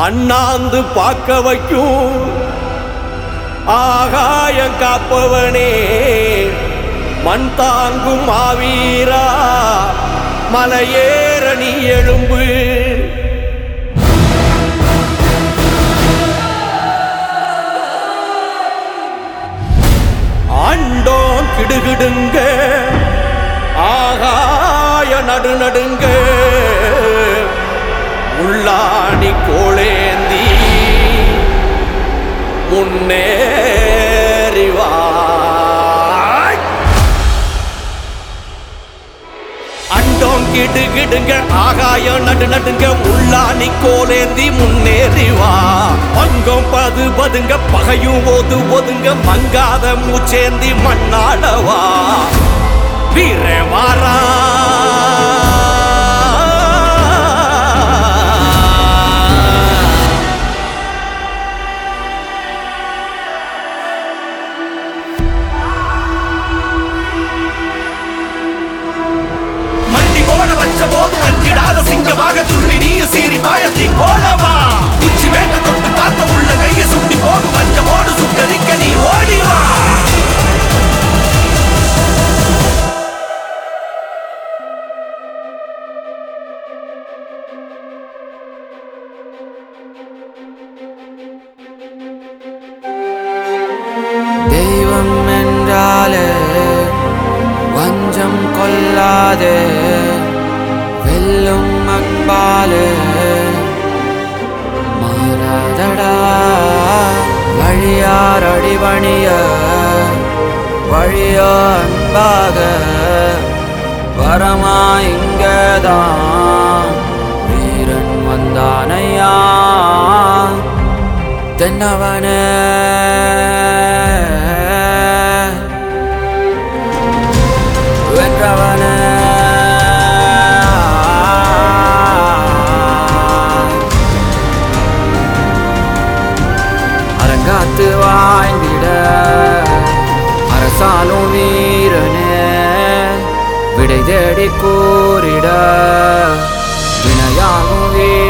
அண்ணாந்து பார்க்க வைக்கும் ஆகாயம் காப்பவனே மண் தாங்கும் மாவீரா மலையேற நீ எழும்பு ஆண்டோம் கிடுகிடுங்க ஆகாய நடுநடுங்க உள்ளாணி கோளேந்தி முன்னேறி வா அண்டோம் கிடு கிடுங்க ஆகாய நடு நடுங்க உள்ளாணி கோலேந்தி முன்னேறி வா பங்கம் பது பதுங்க பகையும் ஓது ஒதுங்க மங்காத மூச்சேந்தி மண்ணாடவா வீர வாரா மண்டி போட வச்ச போது அஞ்சிடாத சிங்கமாக துள்ளி நீ சீறி பாயத்தி போலவா உச்சி வேட்ட தொட்டு பார்த்த உள்ள கைய சுண்டி போகும் பஞ்சமோடு சுட்டரிக்க நீ ஓடிவா தெய்வம் என்றாலே வஞ்சம் கொள்ளாதே வெல்லும் அன்பாலே மாறாதடா வழியார் அடிபணிய வழியோ அன்பாக வரமா இங்கதான் வீரன் வந்தானையா தென்னவனே வென்றவனே அரங்காத்து வாய்ந்திட அரசாலும் வீரனே விடை தேடி கூறிட வினையாகும் வீர